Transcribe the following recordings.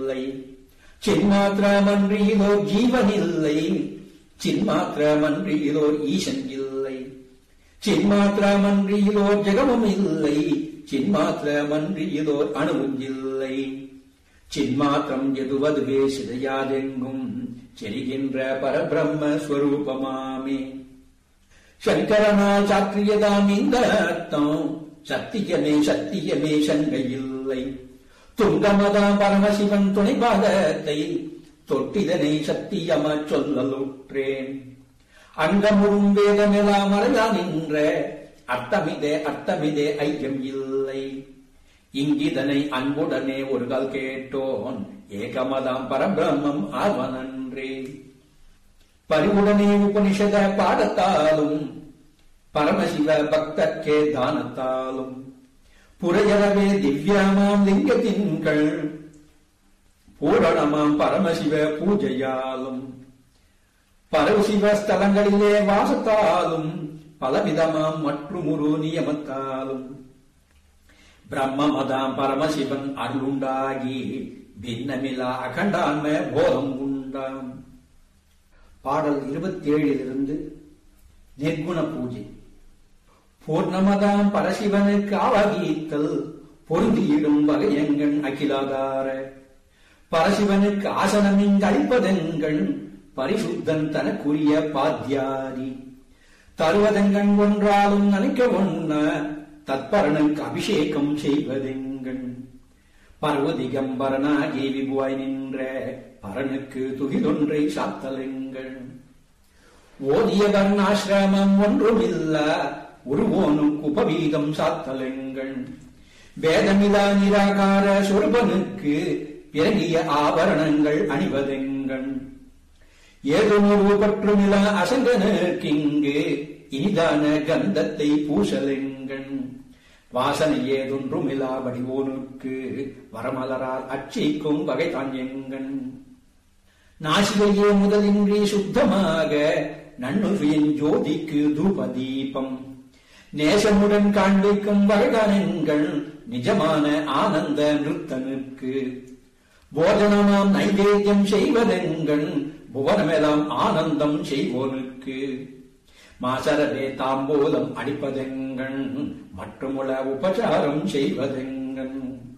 இல்லை சின்மாத்திரமன்றியிலோ ஜீவனில்லை சின்மாத்திரமன்றியிலோ ஈசன் இல்லை சின்மாத்திரமன்றியிலோ ஜெகமும் இல்லை சின்மாத்திரமன்றியிலோ அணுவும் இல்லை சின்மாத்திரம் எதுவதுவே சிதையாதெங்கும் செரிகின்ற பரபிரம்ம ஸ்வரூபமாமே சங்கரனால் சாற்றியதாம் இந்த அர்த்தம் சத்தியமே சத்தியமே சங்கையில்லை துங்கமதாம் பரமசிவன் துணைபாதத்தை தொட்டிதனை சத்தியம சொல்லலுற்றேன் அங்கமுறும் வேதமெல்லாம் மறையா நின்ற அர்த்தமிதே அர்த்தமிதே ஐயம் இல்லை இங்கிதனை அன்புடனே ஒரு கால் கேட்டோன் ஏகமதாம் பரபிரம்மம் ஆவனன்றே பரிவுடனே உபனிஷத பாடத்தாலும் பரமசிவ பக்தர்க்கே தானத்தாலும் புரையறவே திவ்யாமாம் லிங்கத்தின்கள் பூரணமாம் பரமசிவ பூஜையாலும் பரமசிவ ஸ்தலங்களிலே வாசத்தாலும் பலவிதமாம் மற்றுமுரு நியமத்தாலும் பிரம்மமதாம் பரமசிவன் அருளுண்டாகி பின்னமிலா அகண்டான்ம போதம் உண்டாம் பாடல் இருபத்தி ஏழிலிருந்து நிர்குண பூஜை பூர்ணமதாம் பரசிவனுக்கு ஆவகித்தல் பொருந்தியிடும் வகையங்கள் அகிலாதார பரசிவனுக்கு ஆசனமிங்கு அளிப்பதெங்கள் பரிசுத்தன் தனக்குரிய பாத்தியாரி தருவதெங்கண் ஒன்றாலும் நினைக்க ஒண்ண தத்பரனுக்கு அபிஷேகம் செய்வதெங்கண் பர்வதிகம்பரனாகி விபுவாய் நின்ற பரனுக்கு துகிலொன்றை சாத்தலெங்கள் ஓதிய வர்ணாசிரமம் ஒன்றுமில்ல உருவோனும் உபவீதம் சாத்தலெங்கள் வேதமிலா நிராகார சொருபனுக்கு பிறகிய ஆபரணங்கள் அணிவதெங்கள் ஏதுமொரு பற்றுமில அசங்கனுக்கிங்கு இனிதான கந்தத்தை பூசலெங்கள் வாசனை ஏதொன்றுமிலா வடிவோனுக்கு வரமலரால் அச்சிக்கும் வகை தாங்கியங்கள் நாசிகையே முதலின்றி சுத்தமாக நன்னுவியின் ஜோதிக்கு தூபதீபம் நேசமுடன் காண்பிக்கும் வகைதானங்கள் நிஜமான ஆனந்த நிறுத்தனுக்கு போஜனமாம் நைவேத்தியம் செய்வதெங்கள் புவனமெல்லாம் ஆனந்தம் செய்வோனுக்கு மாசரவே தாம்போலம் அடிப்பதெங்கள் மற்றுமுள உபசாரம் செய்வதெங்கள்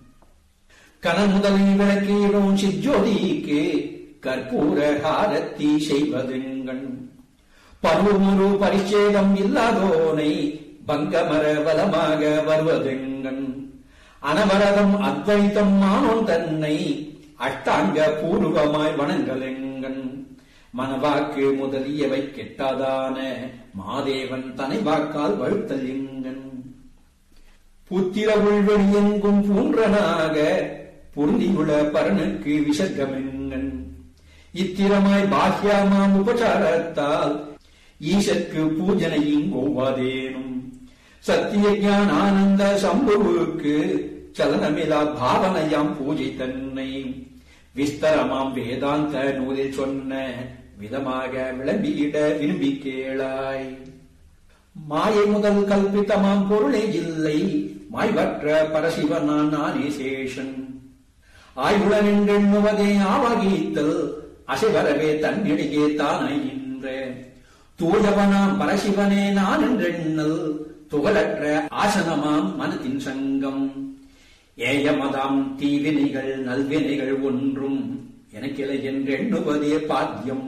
கனமுதலில் விளக்கீடும் சிஜோதிக்கு கற்பூர ஹாரத்தி செய்வதெங்கள் பருவமுரு பரிச்சேதம் இல்லாதோனை பங்கமர பலமாக வருவதெங்கள் அனவரதம் அத்வைத்தம் மானோன் தன்னை அஷ்டாங்க பூர்வமாய் வணங்கலெங்கள் மனவாக்கு முதலியவை கெட்டாதான மாதேவன் தனை வாக்கால் வழுத்தல் எங்கன் புத்திர உள்வெளியெங்கும் பூன்றனாக பொருந்தியுள்ள பரனுக்கு விசர்க்கமெங்கன் இத்திரமாய் பாஹ்யாமாம் உபசாரத்தால் ஈசற்கு பூஜனையும் ஒவ்வாதேனும் சத்திய ஞான ஆனந்த சம்புவுக்கு சலனமிலா பாவனையாம் பூஜை தன்னை விஸ்தரமாம் வேதாந்த நூலில் சொன்ன விதமாக விளம்பியிட விரும்பி கேளாய் மாயை முதல் கல்பித்தமாம் பொருளே இல்லை மாய்வற்ற பரசிவனான் நானே சேஷன் ஆய்வுளனென்றெண்ணுவதே ஆவகித்தல் அசைவரவே தன்னிடையே தானாயின்ற தூயவனாம் பரசிவனே நான் என்றெண்ணல் துகளற்ற ஆசனமாம் மனத்தின் சங்கம் ஏயமதாம் தீவினைகள் நல்வினைகள் ஒன்றும் எனக்கிளை என்றெண்ணுவதே பாத்தியம்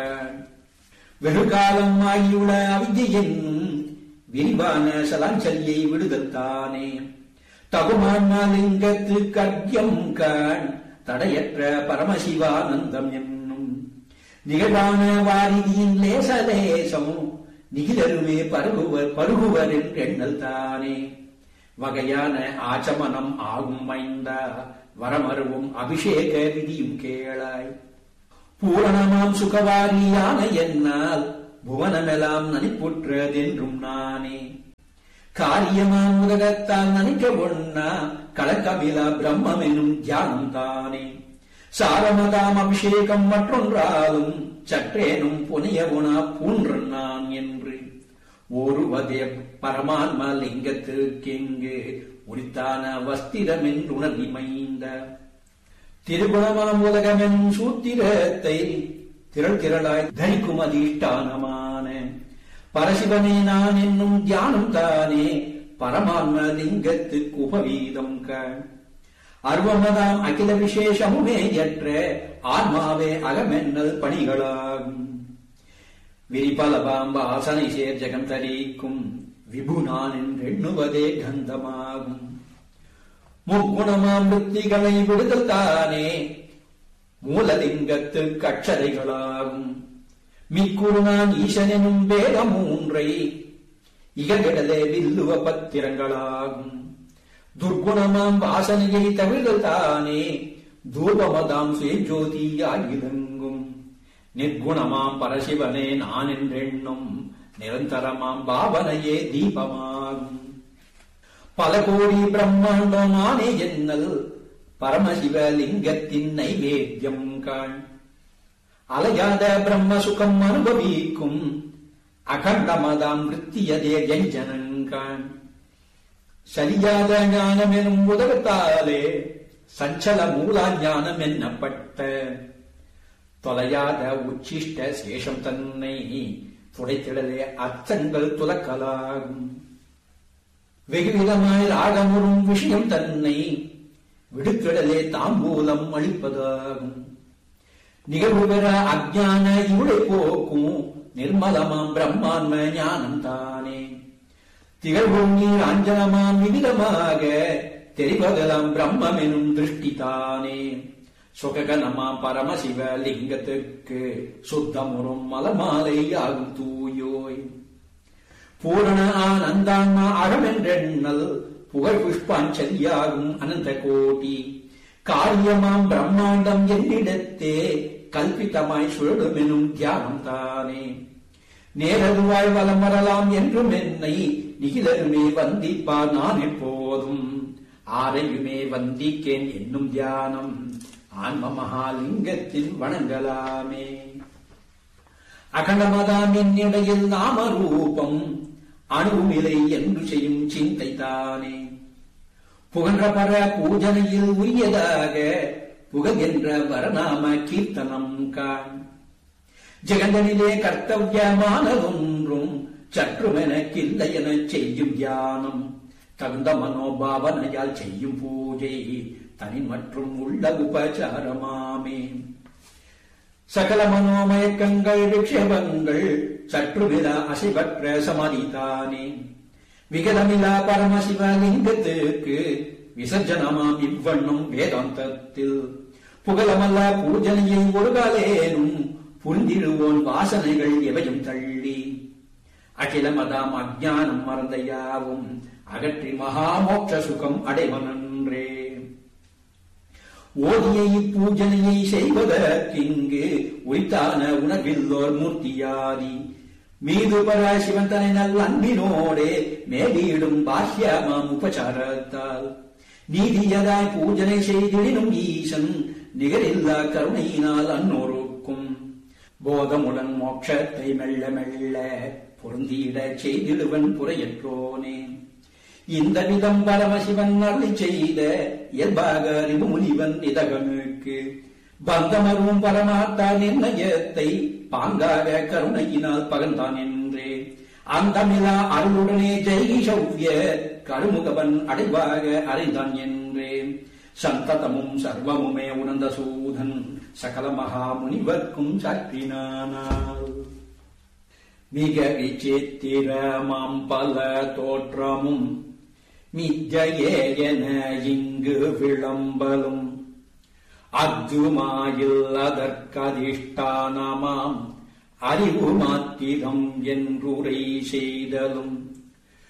வெகுகாலம் ஆகியுள்ள அவித்யின் விரிவான சலாஞ்சலியை விடுதத்தானே தகுமான்மாலிங்கத்து கர்க்கியம் கண் தடையற்ற பரமசிவானந்தம் என்னும் நிகழ்வான வாரிதியின் லேச லேசம் நிகிலருமே பருகுவர் பருகுவர் என்றெண்ணல் தானே வகையான ஆச்சமனம் ஆகும் மைந்தா வரமருவும் அபிஷேக விதியும் கேளாய் பூரணமாம் சுகவாரியான என்னால் புவனமெல்லாம் நனிப்புற்றதென்றும் நானே காரியமாம் உலகத்தால் நனிக்க ஒண்ணா கலக்கமிலா பிரம்மம் எனும் தியானம் தானே சாரமதாம் அபிஷேகம் மற்றொன்றாலும் சற்றேனும் புனிய உணா பூன்றன் நான் என்று ஒருவதே பரமான்ம லிங்கத்திற்கெங்கு உரித்தான வஸ்திரம் என்றுணர்விமைந்த திருகுணமாம் உலகமெனும் சூத்திரத்தை திரள் திரளாய் தரிக்கும் அதிஷ்டானமான பரசிவனே நான் என்னும் தியானம் தானே பரமான்ம லிங்கத்துக்கு உபவீதம் கண் அருவமதாம் அகில விசேஷமுமே எற்ற ஆன்மாவே அகமென்னல் பணிகளாகும் விரிபலபாம் வாசனை சேர் ஜெகம் தரிக்கும் விபுனான் என்றெண்ணுவதே கந்தமாகும் முக்குணமாம் வித்திகளை விடுதல் தானே மூலலிங்கத்து கட்சதைகளாகும் மிக்குருநான் ஈசனெனும் வேத மூன்றை இகழ்கிடலே வில்லுவ பத்திரங்களாகும் துர்குணமாம் வாசனையை தவிர்தல் தானே தூபமதாம் சுயஜோதியாய் விளங்கும் நிர்குணமாம் பரசிவனே நான் என்றெண்ணும் நிரந்தரமாம் பாவனையே தீபமாகும் பல கோடி பிரம்மாண்டமானே என்னல் பரமசிவலிங்கத்தின் நைவேத்தியம் காண் அலையாத பிரம்ம சுகம் அனுபவிக்கும் அகண்டமதாம் விருத்தியதே வியஞ்சனங்கான் சரியாத ஞானம் எனும் உதவத்தாலே சஞ்சல மூலா ஞானம் என்னப்பட்ட தொலையாத உச்சிஷ்ட சேஷம் தன்னை துடைத்திடலே அர்த்தங்கள் துலக்கலாகும் வெகுவிதமாய் ராகமுறும் விஷயம் தன்னை விடுக்கிடலே தாம்பூலம் அளிப்பதாகும் நிகழ்வு பெற அஜான இவளை போக்கும் நிர்மலமாம் பிரம்மான்ம ஞானம் தானே திகழ்வும் நீர் அஞ்சனமாம் விவிதமாக தெரிவதெல்லாம் பிரம்மம் எனும் திருஷ்டி தானே சுககனமாம் பரமசிவ லிங்கத்துக்கு சுத்தமுறும் மலமாலை ஆகும் தூயோய் பூரண ஆனந்தான்மா அகமென்றெண்ணல் புகழ் புஷ்பாஞ்சலியாகும் அனந்த கோட்டி காரியமாம் பிரம்மாண்டம் என்னிடத்தே கல்பித்தமாய் சுழலுமெனும் தியானம் தானே நேரதுவாய் வலம் வரலாம் என்றும் என்னை நிகிலருமே வந்திப்பார் நான் எப்போதும் ஆரையுமே வந்திக்கேன் என்னும் தியானம் ஆன்ம மகாலிங்கத்தின் வணங்கலாமே அகண்டமதாம் என்னிடையில் நாம ரூபம் அணுவிலை என்று செய்யும் சிந்தை தானே புகன்ற பர பூஜனையில் உரியதாக புகழ்கின்ற வரநாம கீர்த்தனம் காண் ஜெகந்தனிலே கர்த்தவியமானதொன்றும் சற்றுமெனக்கில்லை எனச் செய்யும் தியானம் தகுந்த மனோபாவனையால் செய்யும் பூஜை தனி மற்றும் உள்ள உபச்சாரமாமே சகல மனோமயக்கங்கள் விக்ஷேபங்கள் சற்று விழா அசைவற்ற சமாதிதானே விகலமிலா பரமசிவலிங்கத்துக்கு விசர்ஜனமாம் இவ்வண்ணம் வேதாந்தத்தில் புகழமல்ல பூஜனையை ஒரு காலேனும் புரிந்திடுவோன் வாசனைகள் எவையும் தள்ளி அகிலமதாம் அஜானம் மறந்த யாவும் அகற்றி மகாமோட்ச சுகம் அடைவனன்றே ஓதிய இப்பூஜனையை செய்வதற்கிங்கு உரித்தான உணர்வில்லோர் மூர்த்தியாதி மீது பராசிவன் தனை நல் அன்பினோடே மேலீடும் பாஹ்யமாம் உபசாரத்தால் நீதியதாய் பூஜனை செய்திடினும் ஈசன் நிகரில்லா கருணையினால் அன்னோருக்கும் போதமுடன் மோட்சத்தை மெல்ல மெல்ல பொருந்தியிடச் செய்திடுவன் புறையற்றோனே இந்த விதம் பரமசிவன் அருளி செய்த இயல்பாக அறிவு முனிவன் இதகனுக்கு பந்தமரும் பரமாத்தா நிர்ணயத்தை பாங்காக கருணையினால் பகர்ந்தான் என்றே அந்தமிலா அருளுடனே ஜெய்கிஷவ்ய கருமுகவன் அடைவாக அறிந்தான் என்றே சந்ததமும் சர்வமுமே உணர்ந்த சூதன் சகல மகா முனிவர்க்கும் சாற்றினானால் மிக விசித்திரமாம் பல தோற்றமும் மிஜ்ஜையே என இங்கு விளம்பலும் அத்துமாயில் அதற்கதிஷ்டானமாம் அறிவு மாத்திரம் என்றுரை செய்தலும்